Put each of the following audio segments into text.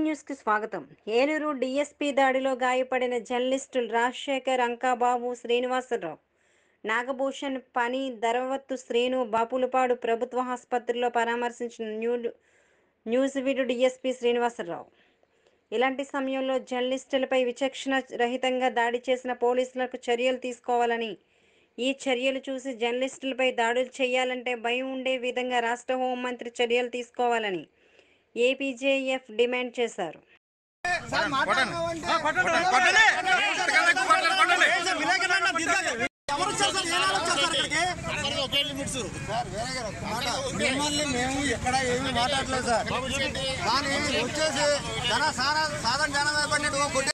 News కి స్వాగతం Eluru DSP దాడిలో గాయపడిన జర్నలిస్టులు రాజశేఖర్ అంకాబాబు శ్రీనివాసరావు నాగభూషణ్ పని ధరవత్తు శ్రీను బాపులపాడు ప్రభుత్వ ఆసుపత్రిలో పరామర్శించిన న్యూ న్యూస్ వీడు డీఎస్పీ శ్రీనివాసరావు ఇలాంటి సమయంలో జర్నలిస్టులపై విచక్షణ రహితంగా దాడి చేసిన పోలీసులకు చర్యలు తీసుకోవాలని ఈ చర్యలు చూసి జర్నలిస్టులపై దాడులు చేయాలంటే భయం ఉండే విధంగా రాష్ట్ర హోంమంత్రి చర్యలు తీసుకోవాలని ఏపీజేఎఫ్ డిమాండ్ చేశారు ఎవరు వచ్చారు సార్? ఏ నెల వచ్చారు సార్ ఇక్కడికి? మిమ్మల్ని మేము ఎక్కడ ఏమీ మాట్లాడలేదు సార్ కానీ వచ్చేసి జన సారా- సాధారణ జనం మీద పడినట్టు కొట్టే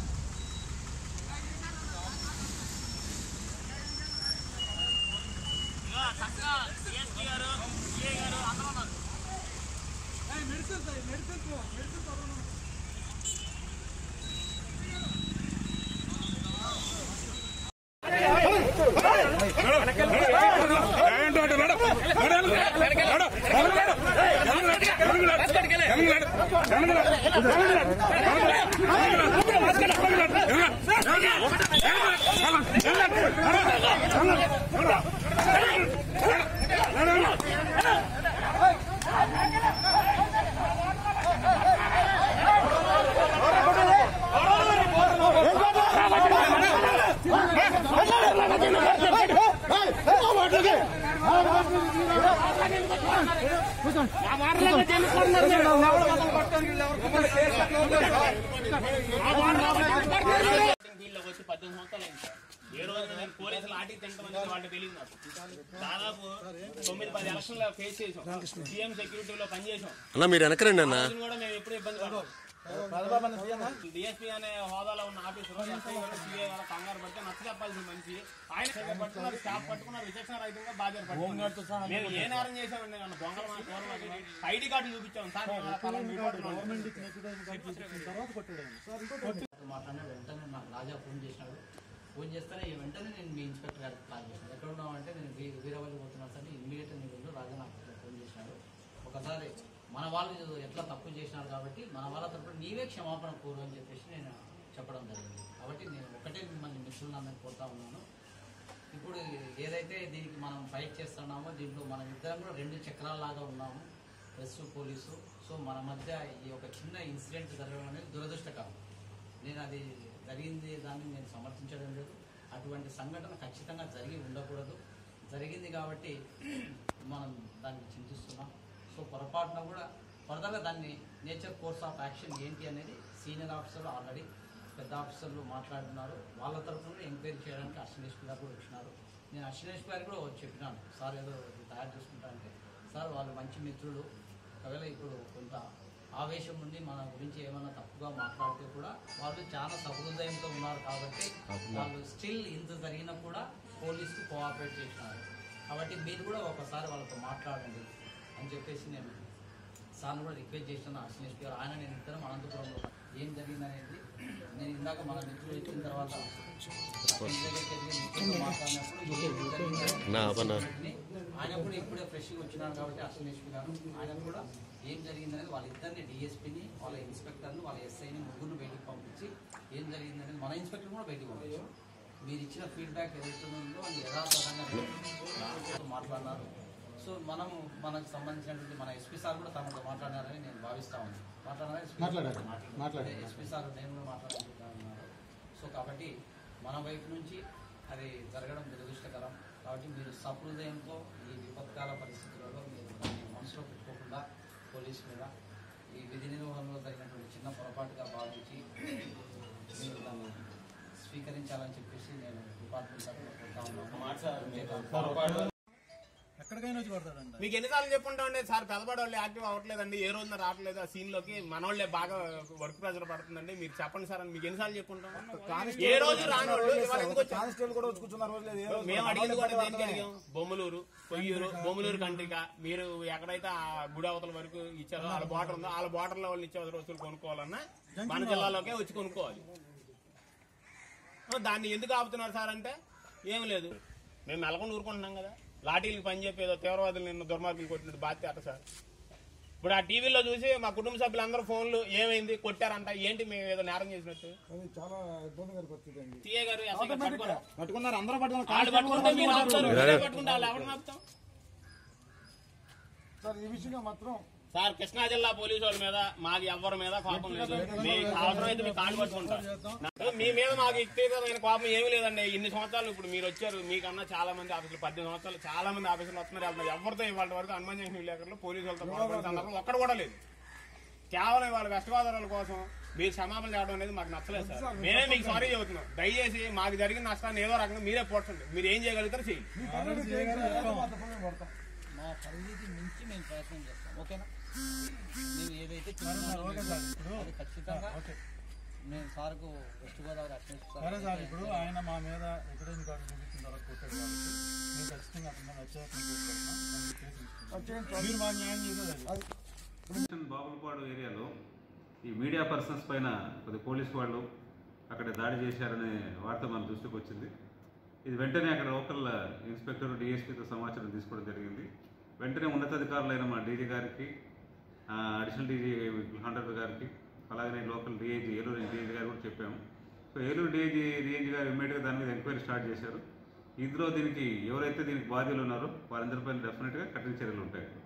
వీళ్ళకి వచ్చి పద్దెనిమిది సంవత్సరాలు అయింది సార్. ఏ రోజు నేను పోలీసులు ఆటి తింటామని వాళ్ళకి తెలియదు నాకు దాదాపు తొమ్మిది పది ఎలక్షన్లో ఫేస్ చేసాం సీఎం సెక్యూరిటీలో పనిచేసాం అన్న మీరు వెనకరండి అన్న రోజున కూడా మేము ఎప్పుడు ఇబ్బంది పడతాం డిఎస్పీ అనే హోదాలో ఉన్న ఆఫీసర్ ఎస్ఐ గారు సిఐ గారు కంగారు పడితే నచ్చ చెప్పాల్సిన మనిషి ఆయన పట్టుకున్నారు స్టాఫ్ పట్టుకున్నారు విచక్షణ రహితంగా బాధ్యత పట్టుకున్నారు మేము ఏ నేరం చేసామండి నన్ను దొంగలు మా పూర్వం ఐడి కార్డు చూపించాం సార్ మేము అలా పలానా మీ పట్టుకున్నాం. మాట్లాడిన వెంటనే నాకు రాజా ఫోన్ చేసినాడు ఫోన్ చేస్తేనే ఈ వెంటనే నేను మీ ఇన్స్పెక్టర్ గారికి కాల్ చేశాను ఎక్కడ ఉన్నావు అంటే నేను వీ- వీరవల్లి పోతున్నాను సార్ ఇమ్మీడియట్ నేను వెళ్ళు రాజా నాకు ఇట్లా ఫోన్ చేసినాడు ఒకసారి మన వాళ్ళు ఎట్లా తప్పు చేసినారు కాబట్టి మన వాళ్ళ తరపున నీవే క్షమాపణ కోరు అని చెప్పేసి నేను చెప్పడం జరిగింది కాబట్టి నేను ఒకటే మిమ్మల్ని మిత్రులందరినీ కోరుతా ఉన్నాను ఇప్పుడు ఏదైతే దీనికి మనం ఫైట్ చేస్తున్నామో దీంట్లో మనం ఇద్దరం కూడా రెండు చక్రాల్లాగా ఉన్నాము ప్రెస్ పోలీసు సో మన మధ్య ఈ ఒక చిన్న ఇన్సిడెంట్ జరగడం అనేది దురదృష్టకరం నేను అది జరిగింది దాన్ని నేను సమర్థించడం లేదు అటువంటి సంఘటన ఖచ్చితంగా జరిగి ఉండకూడదు జరిగింది కాబట్టి మనం దాన్ని చింతిస్తున్నాం సో పొరపాటున కూడా ఫర్దర్గా దాన్ని నేచర్ కోర్స్ ఆఫ్ యాక్షన్ ఏంటి అనేది సీనియర్ ఆఫీసర్లు ఆల్రెడీ పెద్ద ఆఫీసర్లు మాట్లాడుతున్నారు వాళ్ళ తరఫున కూడా ఎంక్వైరీ చేయడానికి అశ్వినేష్ గారు కూడా వచ్చినారు నేను అశ్వినేష్ గారికి కూడా వచ్చి చెప్పినాను సార్ ఏదో ఇది తయారు చేసుకుంటా అంటే సార్ వాళ్ళు మంచి మిత్రులు ఒకవేళ ఇప్పుడు కొంత ఆవేశం నుండి మన గురించి ఏమైనా తప్పుగా మాట్లాడితే కూడా వాళ్ళు చాలా సహృదయంతో ఉన్నారు కాబట్టి వాళ్ళు స్టిల్ ఇంత జరిగినా కూడా పోలీసుకు కోఆపరేట్ చేసినారు కాబట్టి మీరు కూడా ఒకసారి వాళ్ళతో మాట్లాడండి అని చెప్పేసి నేను సార్ని కూడా రిక్వెస్ట్ చేసిన అశ్వినేష్ గారు ఆయన నేను ఇద్దరం అనంతపురంలో ఏం జరిగిందనేది నేను ఇందాక మన మిత్రులు ఇచ్చిన తర్వాత అతని దగ్గరికి వెళ్ళి మిత్రులతో మాట్లాడినప్పుడు ఏం జరిగిందనేది నా అవనా ఆయన కూడా ఇప్పుడే ఫ్రెష్గా వచ్చినారు కాబట్టి అశ్వినేష్ గారు ఆయన కూడా ఏం జరిగిందనేది వాళ్ళిద్దరిని డిఎస్పీని వాళ్ళ ఇన్స్పెక్టర్ని వాళ్ళ ఎస్ఐని ముగ్గురు బయటికి పంపించి ఏం జరిగిందనేది మన ఇన్స్పెక్టర్ కూడా బయటికి పంపించారు మీరు ఇచ్చిన ఫీడ్బ్యాక్ ఏదైతే ఉందో అది యథాతథంగా నాతో మాట్లాడినారు సో మనం మనకు సంబంధించినటువంటి మన ఎస్పీ సార్ కూడా తమతో మాట్లాడారని నేను భావిస్తా ఉన్నాను మాట్లాడారా మాట్లాడారు ఎస్పీ సార్ నేను కూడా మాట్లాడుకుంటున్నారు సో కాబట్టి మన వైపు నుంచి అది జరగడం దురదృష్టకరం కాబట్టి మీరు సహృదయంతో ఈ విపత్కాల పరిస్థితులలో మీరు దాన్ని మనసులో పెట్టుకోకుండా పోలీసు మీద ఈ విధి నిర్వహణలో జరిగినటువంటి చిన్న పొరపాటుగా భావించి మీరు దాన్ని స్వీకరించాలని చెప్పేసి నేను డిపార్ట్మెంట్ తరఫున కోరుతా ఉన్నాను ఎక్కడికైనా వచ్చి కొడతాడంట మీకు ఎన్నిసార్లు చెప్పుంటామండి సార్ పెదపడ వాళ్ళు యాక్టివ్ అవ్వట్లేదండి ఏ రోజున రావట్లేదు ఆ సీన్ లోకి మన వాళ్ళే బాగా వర్క్ ప్రెజర్ పడుతుందండి మీరు చెప్పండి సార్ అని మీకు ఎన్నిసార్లు చెప్పుంటాం ఏ రోజు రాని వాళ్ళు ఇవాళ ఎందుకు వచ్చారు? కానిస్టేబుల్ కూడా వచ్చి కూర్చున్న రోజు లేదు ఏ రోజు మేము అడిగింది కూడా దేనికి అడిగాం బొమ్మలూరు కొయ్యూరు బొమ్మలూరు కంట్రిక మీరు ఎక్కడైతే ఆ గుడి అవతల వరకు ఇచ్చారో వాళ్ళ బార్డర్ ఉందో వాళ్ళ బార్డర్ లో వాళ్ళు ఇచ్చే వస్తువులు కొనుక్కోవాలన్నా మన జిల్లాలోకే వచ్చి కొనుక్కోవాలి దాన్ని ఎందుకు ఆపుతున్నారు సార్ అంటే ఏం లేదు మేము మెలకొని ఊరుకుంటున్నాం కదా లాఠీలకు పని చెప్పి ఏదో తీవ్రవాదులు నిన్న దుర్మార్గులు కొట్టినట్టు బాధ్యత అట సార్ ఇప్పుడు ఆ టీవీలో చూసి మా కుటుంబ సభ్యులందరూ ఫోన్లు ఏమైంది కొట్టారంట ఏంటి మేము ఏదో నేరం చేసినట్టు అది చాలా ఇబ్బందికర పరిస్థితి అండి సీఏ గారు ఎస్ఐ గారు పట్టుకోరా? పట్టుకున్నారు అందరూ పట్టుకున్నారు వాళ్ళు పట్టుకుంటే మీరు ఆపుతారు మీరే పట్టుకుంటే వాళ్ళు ఎవరిని ఆపుతాం సార్ ఈ విషయంగా మాత్రం సార్ కృష్ణా జిల్లా పోలీసు వాళ్ళ మీద మాకు ఎవరి మీద కోపం లేదు మీకు అవసరమైతే మీ కాళ్ళు పట్టుకుంటారు నాకు మీ మీద మాకు వ్యక్తిగతమైన కోపం ఏమీ లేదండి ఇన్ని సంవత్సరాలు ఇప్పుడు మీరు వచ్చారు మీకన్నా చాలా మంది ఆఫీసులు పద్దెనిమిది సంవత్సరాలు చాలా మంది ఆఫీసులు వస్తున్నారు వెళ్తున్నారు ఎవరితో ఇవాళ వరకు హనుమాన్ జంక్షన్ విలేకరులు పోలీసు వాళ్ళతో పాల్గొనే సందర్భం ఒక్కడ కూడా లేదు కేవలం ఇవాళ వెస్ట్ గోదావరి కోసం మీరు క్షమాపణ చేయడం అనేది మాకు నచ్చలేదు సార్ మేమే మీకు సారీ చెబుతున్నాం దయచేసి మాకు జరిగిన నష్టాన్ని ఏదో రకంగా మీరే పోర్చండి మీరు ఏం చేయగలుగుతారు చేయండి మా పరిధికి మించి మేము ప్రయత్నం చేస్తాం ఓకేనా మేము ఏదైతే చెప్తున్నామో అది ఖచ్చితంగా నేను సార్కు వెస్ట్ గోదావరి అటెండ్ సరే సార్ ఇప్పుడు ఆయన మా మీద ఎక్కడైనా కాదు చూపించిన తర్వాత కొట్టాడు కాబట్టి మేము ఖచ్చితంగా అతను వచ్చేయకుండా చూసుకుంటున్నాం దాన్ని కేసు తీసుకుంటాం. మీరు మాకు న్యాయం చేసేది అది. స్టేషన్ బాపులపాడు ఏరియాలో ఈ మీడియా పర్సన్స్ పైన కొద్ది పోలీస్ వాళ్ళు అక్కడ దాడి చేశారనే వార్త మన దృష్టికి వచ్చింది ఇది వెంటనే అక్కడ లోకల్ ఇన్స్పెక్టర్ డిఎస్పీతో సమాచారం తీసుకోవడం జరిగింది వెంటనే ఉన్నతాధికారులైన మా డీజీ గారికి ఆ, అడిషనల్ డీజీ హండ్రెడ్ గారికి అలాగనే లోకల్ డిఐజీ ఏలూరు డిఐజీ గారు కూడా చెప్పాము సో ఏలూరు డిఐజీ డిఐజీ గారు ఇమ్మీడియట్గా దాని మీద ఎంక్వైరీ స్టార్ట్ చేశారు ఇందులో దీనికి ఎవరైతే దీనికి బాధ్యులు ఉన్నారో వారందరిపైన డెఫినెట్గా కఠిన చర్యలు ఉంటాయి